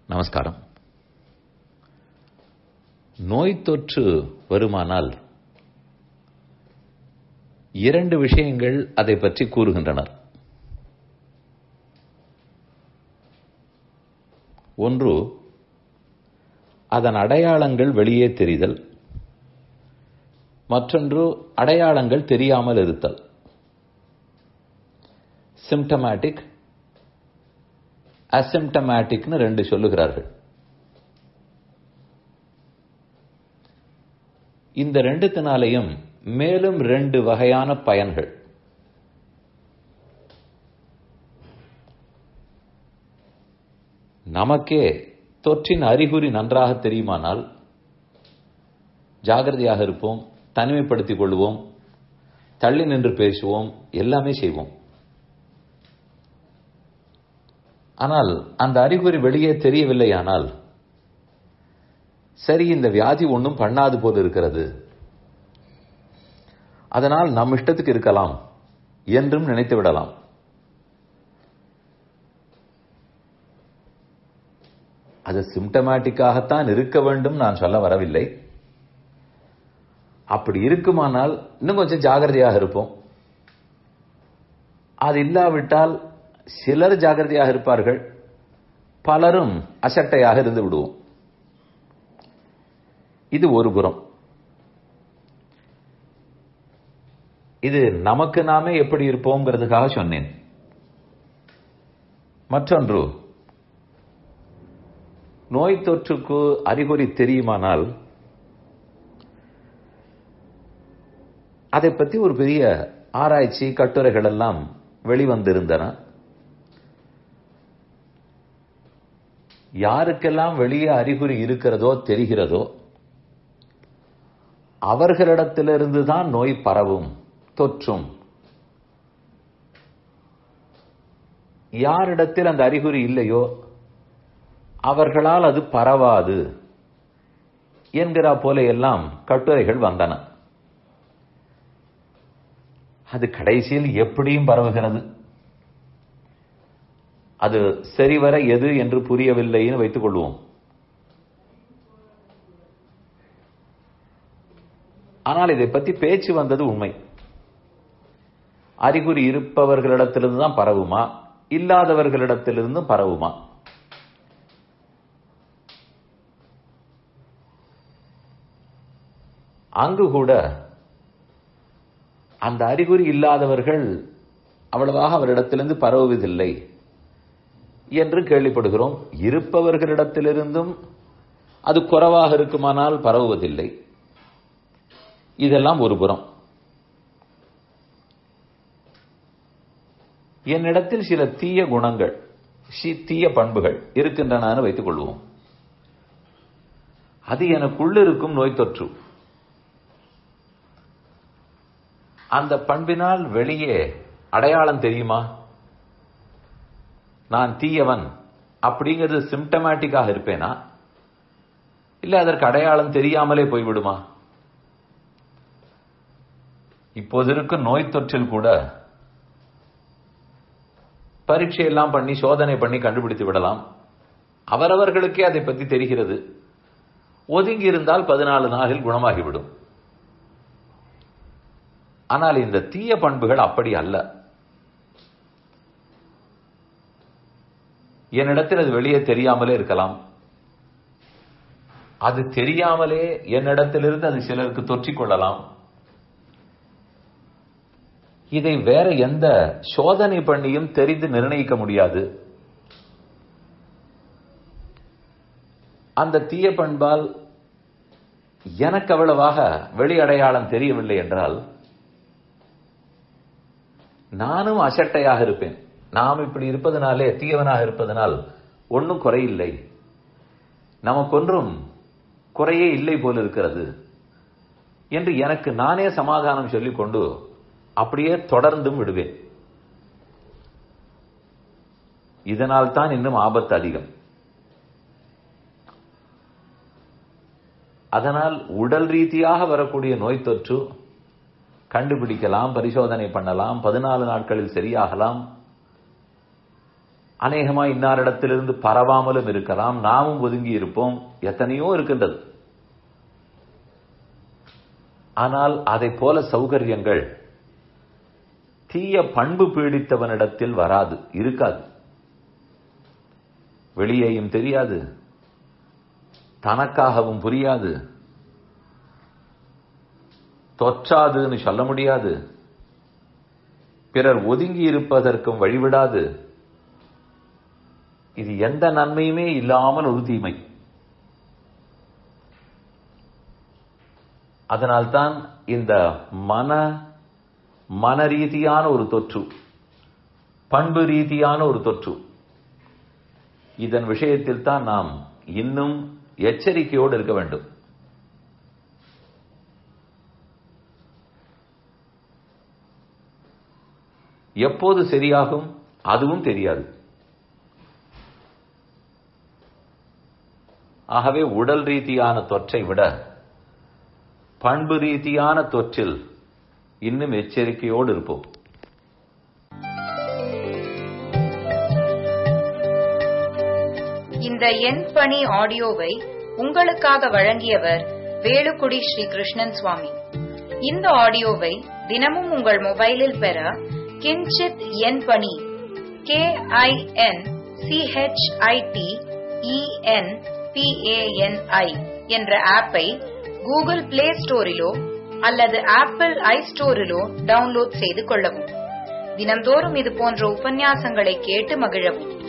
நமஸ்காரம் நோய் தொற்று வருமானால் இரண்டு விஷயங்கள் அதை பற்றி கூறுகின்றனர் ஒன்று அதன் அடையாளங்கள் வெளியே தெரிதல் மற்றொன்று அடையாளங்கள் தெரியாமல் இருத்தல் சிம்டமேட்டிக் அசிம்டமேட்டிக்னு ரெண்டு சொல்லுகிறார்கள் இந்த ரெண்டுத்தினாலையும் மேலும் ரெண்டு வகையான பயன்கள் நமக்கே தொற்றின் அறிகுறி நன்றாக தெரியுமானால் ஜாகிரதையாக இருப்போம் தனிமைப்படுத்திக் கொள்வோம் தள்ளி நின்று பேசுவோம் எல்லாமே செய்வோம் ஆனால் அந்த அறிகுறி வெளியே தெரியவில்லையானால் சரி இந்த வியாதி ஒன்றும் பண்ணாது போல் இருக்கிறது அதனால் நம் இஷ்டத்துக்கு இருக்கலாம் என்றும் நினைத்து விடலாம் அது சிம்டமேட்டிக்காகத்தான் இருக்க வேண்டும் நான் சொல்ல வரவில்லை அப்படி இருக்குமானால் இன்னும் கொஞ்சம் ஜாகிரதையாக இருப்போம் அது இல்லாவிட்டால் சிலர் ஜாகிரதையாக இருப்பார்கள் பலரும் அசட்டையாக இருந்து விடுவோம் இது ஒரு புறம் இது நமக்கு நாமே எப்படி இருப்போங்கிறதுக்காக சொன்னேன் மற்றொன்று நோய் தொற்றுக்கு அறிகுறி தெரியுமானால் அதை பற்றி ஒரு பெரிய ஆராய்ச்சி கட்டுரைகள் எல்லாம் வெளிவந்திருந்தன யாருக்கெல்லாம் வெளியே அறிகுறி இருக்கிறதோ தெரிகிறதோ அவர்களிடத்திலிருந்து தான் நோய் பரவும் தொற்றும் யாரிடத்தில் அந்த அறிகுறி இல்லையோ அவர்களால் அது பரவாது என்கிற போல எல்லாம் கட்டுரைகள் வந்தன அது கடைசியில் எப்படியும் பரவுகிறது அது சரிவர எது என்று புரியவில்லைன்னு வைத்துக் கொள்வோம் ஆனால் இதை பற்றி பேச்சு வந்தது உண்மை அறிகுறி இருப்பவர்களிடத்திலிருந்து தான் பரவுமா இல்லாதவர்களிடத்திலிருந்து பரவுமா அங்கு கூட அந்த அறிகுறி இல்லாதவர்கள் அவ்வளவாக அவரிடத்திலிருந்து பரவுவதில்லை என்று கேள்விப்படுகிறோம் இருப்பவர்களிடத்திலிருந்தும் அது குறைவாக இருக்குமானால் பரவுவதில்லை இதெல்லாம் ஒரு புறம் என்னிடத்தில் சில தீய குணங்கள் தீய பண்புகள் இருக்கின்றன வைத்துக் கொள்வோம் அது எனக்குள்ள இருக்கும் நோய் தொற்று அந்த பண்பினால் வெளியே அடையாளம் தெரியுமா நான் தீயவன் அப்படிங்கிறது சிம்டமேட்டிக்காக இருப்பேனா இல்ல அதற்கு அடையாளம் தெரியாமலே போய்விடுமா இப்போது இருக்கும் நோய் தொற்றில் கூட பரீட்சை எல்லாம் பண்ணி சோதனை பண்ணி கண்டுபிடித்து விடலாம் அவரவர்களுக்கே அதை பற்றி தெரிகிறது ஒதுங்கி இருந்தால் பதினாலு நாளில் குணமாகிவிடும் ஆனால் இந்த தீய பண்புகள் அப்படி அல்ல என்னிடத்தில் அது வெளியே தெரியாமலே இருக்கலாம் அது தெரியாமலே என்னிடத்திலிருந்து அது சிலருக்கு தொற்றிக் கொள்ளலாம் இதை வேற எந்த சோதனை பண்ணியும் தெரிந்து நிர்ணயிக்க முடியாது அந்த தீய பண்பால் எனக்கு அவ்வளவாக வெளி அடையாளம் தெரியவில்லை என்றால் நானும் அசட்டையாக இருப்பேன் நாம் இப்படி இருப்பதனாலே தீயவனாக இருப்பதனால் ஒன்றும் குறையில்லை நமக்கொன்றும் குறையே இல்லை போல் இருக்கிறது என்று எனக்கு நானே சமாதானம் சொல்லிக்கொண்டு அப்படியே தொடர்ந்தும் விடுவேன் இதனால் தான் இன்னும் ஆபத்து அதிகம் அதனால் உடல் ரீதியாக வரக்கூடிய நோய் தொற்று கண்டுபிடிக்கலாம் பரிசோதனை பண்ணலாம் பதினாலு நாட்களில் சரியாகலாம் அநேகமா இன்னாரிடத்திலிருந்து பரவாமலும் இருக்கலாம் நாமும் ஒதுங்கி இருப்போம் எத்தனையோ இருக்கின்றது ஆனால் அதை போல சௌகரியங்கள் தீய பண்பு பீடித்தவனிடத்தில் வராது இருக்காது வெளியேயும் தெரியாது தனக்காகவும் புரியாது தொற்றாதுன்னு சொல்ல முடியாது பிறர் ஒதுங்கி இருப்பதற்கும் வழிவிடாது இது எந்த நன்மையுமே இல்லாமல் ஒரு தீமை அதனால்தான் இந்த மன மன ரீதியான ஒரு தொற்று பண்பு ரீதியான ஒரு தொற்று இதன் விஷயத்தில் தான் நாம் இன்னும் எச்சரிக்கையோடு இருக்க வேண்டும் எப்போது சரியாகும் அதுவும் தெரியாது ஆகவே உடல் ரீதியான தொற்றை விட பண்பு ரீதியான தொற்றில் இன்னும் எச்சரிக்கையோடு இருப்போம் இந்த எண் பணி ஆடியோவை உங்களுக்காக வழங்கியவர் வேலுக்குடி ஸ்ரீ கிருஷ்ணன் சுவாமி இந்த ஆடியோவை தினமும் உங்கள் மொபைலில் பெற கிஞ்சித் எண் பணி கே ஐ என் சிஹெச்ஐடி இஎன் பிஏஎன்ஐ என்ற ஆப்பை கூகுள் பிளே ஸ்டோரிலோ அல்லது ஆப்பிள் ஐ ஸ்டோரிலோ டவுன்லோட் செய்து கொள்ளவும் தினம்தோறும் இது போன்ற உபன்யாசங்களை கேட்டு மகிழவும்